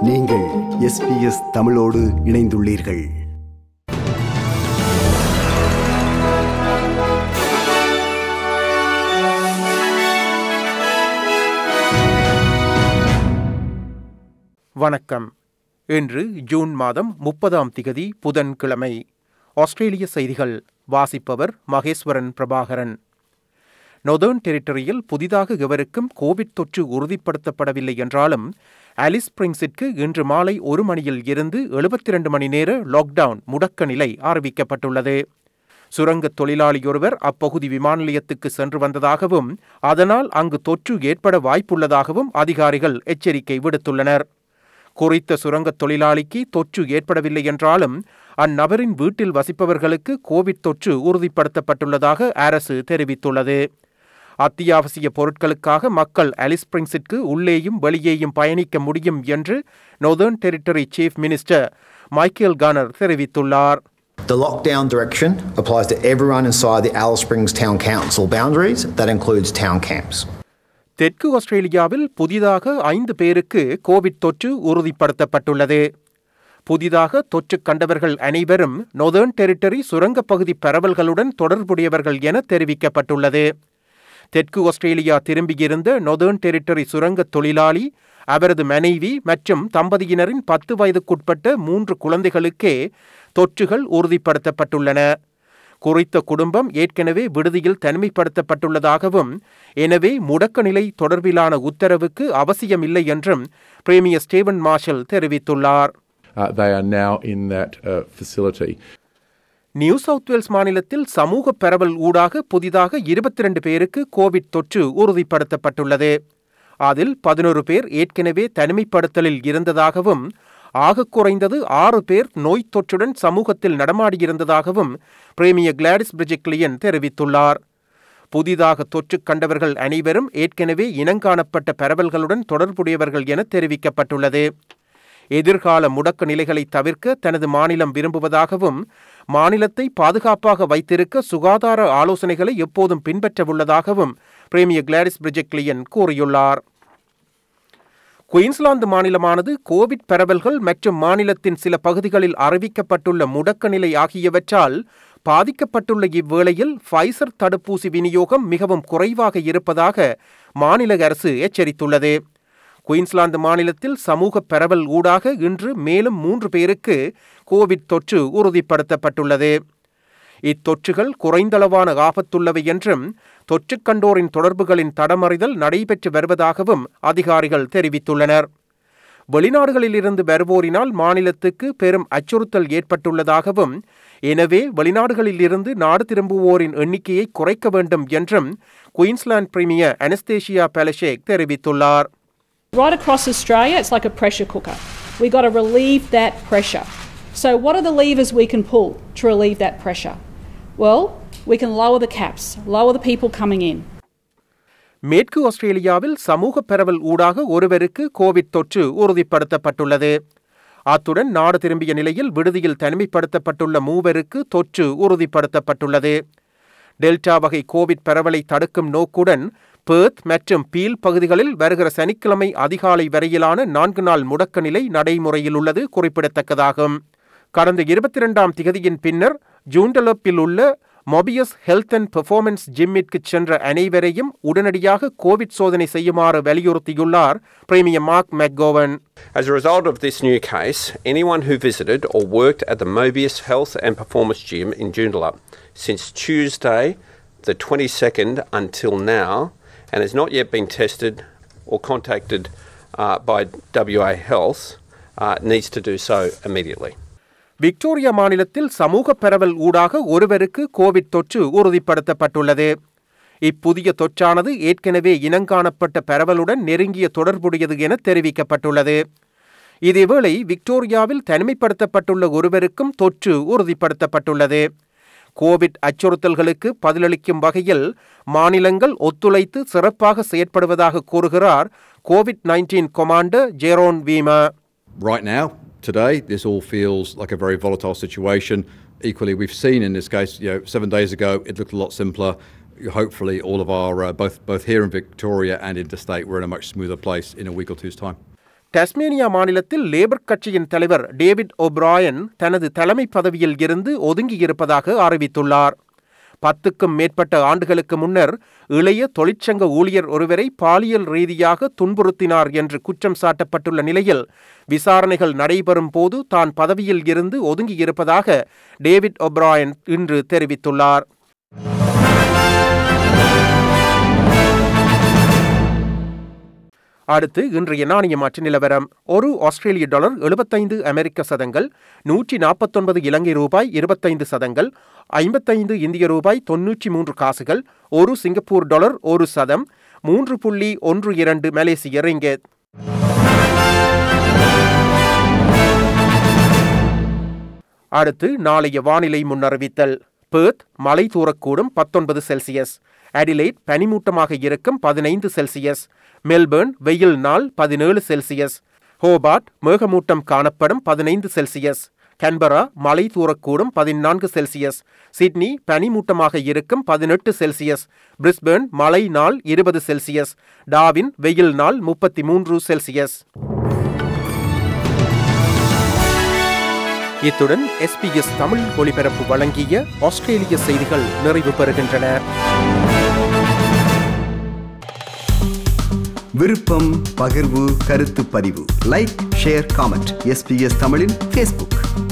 நீங்கள் எஸ்பிஎஸ் தமிழோடு இணைந்துள்ளீர்கள் வணக்கம் இன்று ஜூன் மாதம் முப்பதாம் திகதி புதன்கிழமை ஆஸ்திரேலிய செய்திகள் வாசிப்பவர் மகேஸ்வரன் பிரபாகரன் நொதர்ன் டெரிட்டரியில் புதிதாக எவருக்கும் கோவிட் தொற்று உறுதிப்படுத்தப்படவில்லை என்றாலும் ஆலிஸ் ஸ்பிரிங்ஸிற்கு இன்று மாலை ஒரு மணியில் இருந்து எழுபத்தி இரண்டு மணி நேர லாக்டவுன் முடக்க நிலை அறிவிக்கப்பட்டுள்ளது சுரங்கத் தொழிலாளியொருவர் அப்பகுதி விமான நிலையத்துக்கு சென்று வந்ததாகவும் அதனால் அங்கு தொற்று ஏற்பட வாய்ப்புள்ளதாகவும் அதிகாரிகள் எச்சரிக்கை விடுத்துள்ளனர் குறித்த சுரங்கத் தொழிலாளிக்கு தொற்று ஏற்படவில்லை என்றாலும் அந்நபரின் வீட்டில் வசிப்பவர்களுக்கு கோவிட் தொற்று உறுதிப்படுத்தப்பட்டுள்ளதாக அரசு தெரிவித்துள்ளது அத்தியாவசிய பொருட்களுக்காக மக்கள் அலிஸ் ஸ்பிரிங்ஸிற்கு உள்ளேயும் வெளியேயும் பயணிக்க முடியும் என்று northern territory chief minister Michael Gunner தெரிவித்துள்ளார் The lockdown direction applies to everyone inside the Alice Springs Town Council boundaries. That includes town camps. தெற்கு ஆஸ்திரேலியாவில் புதிதாக ஐந்து பேருக்கு கோவிட் தொற்று உறுதிப்படுத்தப்பட்டுள்ளது புதிதாக தொற்று கண்டவர்கள் அனைவரும் நொதர்ன் டெரிட்டரி சுரங்கப்பகுதி பரவல்களுடன் தொடர்புடையவர்கள் என தெரிவிக்கப்பட்டுள்ளது தெற்கு ஆஸ்திரேலியா திரும்பியிருந்த நொதர்ன் டெரிட்டரி சுரங்க தொழிலாளி அவரது மனைவி மற்றும் தம்பதியினரின் பத்து வயதுக்குட்பட்ட மூன்று குழந்தைகளுக்கே தொற்றுகள் உறுதிப்படுத்தப்பட்டுள்ளன குறித்த குடும்பம் ஏற்கனவே விடுதியில் தனிமைப்படுத்தப்பட்டுள்ளதாகவும் எனவே முடக்க நிலை தொடர்பிலான உத்தரவுக்கு அவசியமில்லை என்றும் பிரேமியர் ஸ்டீவன் மார்ஷல் தெரிவித்துள்ளார் Uh, they are now in that uh, facility. New South Wales மாநிலத்தில் சமூக பரவல் ஊடாக புதிதாக இருபத்தி ரெண்டு பேருக்கு கோவிட் தொற்று உறுதிப்படுத்தப்பட்டுள்ளது அதில் பதினொரு பேர் ஏற்கனவே தனிமைப்படுத்தலில் இருந்ததாகவும் ஆக குறைந்தது ஆறு பேர் நோய் தொற்றுடன் சமூகத்தில் நடமாடியிருந்ததாகவும் பிரேமிய கிளாடிஸ் பிரிஜிக்லியன் தெரிவித்துள்ளார் புதிதாக தொற்று கண்டவர்கள் அனைவரும் ஏற்கனவே இனங்காணப்பட்ட பரவல்களுடன் தொடர்புடையவர்கள் என தெரிவிக்கப்பட்டுள்ளது எதிர்கால முடக்க நிலைகளை தவிர்க்க தனது மாநிலம் விரும்புவதாகவும் மாநிலத்தை பாதுகாப்பாக வைத்திருக்க சுகாதார ஆலோசனைகளை எப்போதும் பின்பற்றவுள்ளதாகவும் பிரேமிய கிளாடிஸ் பிரிஜெக்லியன் கூறியுள்ளார் குயின்ஸ்லாந்து மாநிலமானது கோவிட் பரவல்கள் மற்றும் மாநிலத்தின் சில பகுதிகளில் அறிவிக்கப்பட்டுள்ள முடக்க நிலை ஆகியவற்றால் பாதிக்கப்பட்டுள்ள இவ்வேளையில் ஃபைசர் தடுப்பூசி விநியோகம் மிகவும் குறைவாக இருப்பதாக மாநில அரசு எச்சரித்துள்ளது குயின்ஸ்லாந்து மாநிலத்தில் சமூக பரவல் ஊடாக இன்று மேலும் மூன்று பேருக்கு கோவிட் தொற்று உறுதிப்படுத்தப்பட்டுள்ளது இத்தொற்றுகள் குறைந்தளவான ஆபத்துள்ளவை என்றும் தொற்று கண்டோரின் தொடர்புகளின் தடமறிதல் நடைபெற்று வருவதாகவும் அதிகாரிகள் தெரிவித்துள்ளனர் வெளிநாடுகளிலிருந்து வருவோரினால் மாநிலத்துக்கு பெரும் அச்சுறுத்தல் ஏற்பட்டுள்ளதாகவும் எனவே வெளிநாடுகளிலிருந்து நாடு திரும்புவோரின் எண்ணிக்கையை குறைக்க வேண்டும் என்றும் குயின்ஸ்லாந்து பிரீமியர் அனஸ்தேஷியா பெலஷேக் தெரிவித்துள்ளார் Right across Australia, it's like a pressure cooker. We've got to relieve that pressure. So, what are the levers we can pull to relieve that pressure? Well, we can lower the caps, lower the people coming in. மேற்கு ஆஸ்திரேலியாவில் சமூக பரவல் ஊடாக ஒருவருக்கு Covid தொற்று உறுதிப்படுத்தப்பட்டுள்ளது அத்துடன் நாடு திரும்பிய நிலையில் விடுதியில் தனிமைப்படுத்தப்பட்டுள்ள மூவருக்கு தொற்று உறுதிப்படுத்தப்பட்டுள்ளது டெல்டா வகை கோவிட் பரவலை தடுக்கும் நோக்குடன் பேர்த் மற்றும் பீல் பகுதிகளில் வருகிற சனிக்கிழமை அதிகாலை வரையிலான நான்கு நாள் முடக்க நிலை நடைமுறையில் உள்ளது குறிப்பிடத்தக்கதாகும் கடந்த இருபத்தி இரண்டாம் திகதியின் பின்னர் ஜூண்டலப்பில் உள்ள மொபியஸ் ஹெல்த் அண்ட் பெர்ஃபார்மன்ஸ் ஜிம்மிற்கு சென்ற அனைவரையும் உடனடியாக கோவிட் சோதனை செய்யுமாறு வலியுறுத்தியுள்ளார் premier Mark McGowan As a result of this new case, anyone who visited or worked at the Mobius Health and Performance Gym in Joondalup since Tuesday, the 22nd, until now, and has not yet been tested or contacted uh, by WA Health, uh, needs to do so immediately. Victoria மாநிலத்தில் சமூக பரவல் ஊடாக ஒருவருக்கு Covid தொற்று உறுதிப்படுத்தப்பட்டுள்ளது இப்புதிய தொற்றானது ஏற்கனவே இனங்காணப்பட்ட பரவலுடன் நெருங்கிய தொடர்புடையது என தெரிவிக்கப்பட்டுள்ளது இதேவேளை விக்டோரியாவில் தனிமைப்படுத்தப்பட்டுள்ள ஒருவருக்கும் தொற்று உறுதிப்படுத்தப்பட்டுள்ளது கோவிட் அச்சுறுத்தல்களுக்கு பதிலளிக்கும் வகையில் மாநிலங்கள் ஒத்துழைத்து சிறப்பாக செயற்படுவதாக கூறுகிறார் Covid nineteen commander Jeroen Weimar Right now, today, this all feels like a very volatile situation. Equally, we've seen in this case, you know, seven days ago, it looked a lot simpler. hopefully all of our uh, both both here in Victoria and interstate we're in a much smoother place in a week or two's time. Tasmania மாநிலத்தில் Labor கட்சியின் தலைவர் David ஒப்ராயன் தனது தலைமை பதவியில் இருந்து ஒதுங்கியிருப்பதாக அறிவித்துள்ளார் பத்துக்கும் மேற்பட்ட ஆண்டுகளுக்கு முன்னர் இளைய தொழிற்சங்க ஊழியர் ஒருவரை பாலியல் ரீதியாக துன்புறுத்தினார் என்று குற்றம் சாட்டப்பட்டுள்ள நிலையில் விசாரணைகள் நடைபெறும் போது தான் பதவியில் இருந்து ஒதுங்கியிருப்பதாக டேவிட் ஒப்ராயன் இன்று தெரிவித்துள்ளார் அடுத்து இன்றைய நாணய மாற்று நிலவரம் ஒரு ஆஸ்திரேலிய டாலர் எழுபத்தைந்து அமெரிக்க சதங்கள் நூற்றி நாற்பத்தொன்பது இலங்கை ரூபாய் இருபத்தைந்து சதங்கள் ஐம்பத்தைந்து இந்திய ரூபாய் தொன்னூற்றி மூன்று காசுகள் ஒரு சிங்கப்பூர் டாலர் ஒரு சதம் மூன்று புள்ளி ஒன்று இரண்டு மலேசிய ரிங்கெட் அடுத்து நாளைய வானிலை முன்னறிவித்தல் பேர்த் மழை தூரக்கூடும் பத்தொன்பது செல்சியஸ் அடிலைட் பனிமூட்டமாக இருக்கும் பதினைந்து செல்சியஸ் மெல்பர்ன் வெயில் நாள் பதினேழு செல்சியஸ் ஹோபார்ட் மேகமூட்டம் காணப்படும் பதினைந்து செல்சியஸ் கன்பரா மழை தூரக்கூடும் பதினான்கு செல்சியஸ் சிட்னி பனிமூட்டமாக இருக்கும் பதினெட்டு செல்சியஸ் பிரிஸ்பேர்ன் மழை நாள் இருபது செல்சியஸ் டாவின் வெயில் நாள் முப்பத்தி மூன்று செல்சியஸ் இத்துடன் எஸ்பிஎஸ் தமிழ் ஒலிபரப்பு வழங்கிய ஆஸ்திரேலிய செய்திகள் நிறைவு பெறுகின்றன விருப்பம் பகிர்வு கருத்து பதிவு லைக் ஷேர் காமெண்ட் எஸ்பிஎஸ் தமிழின் ஃபேஸ்புக்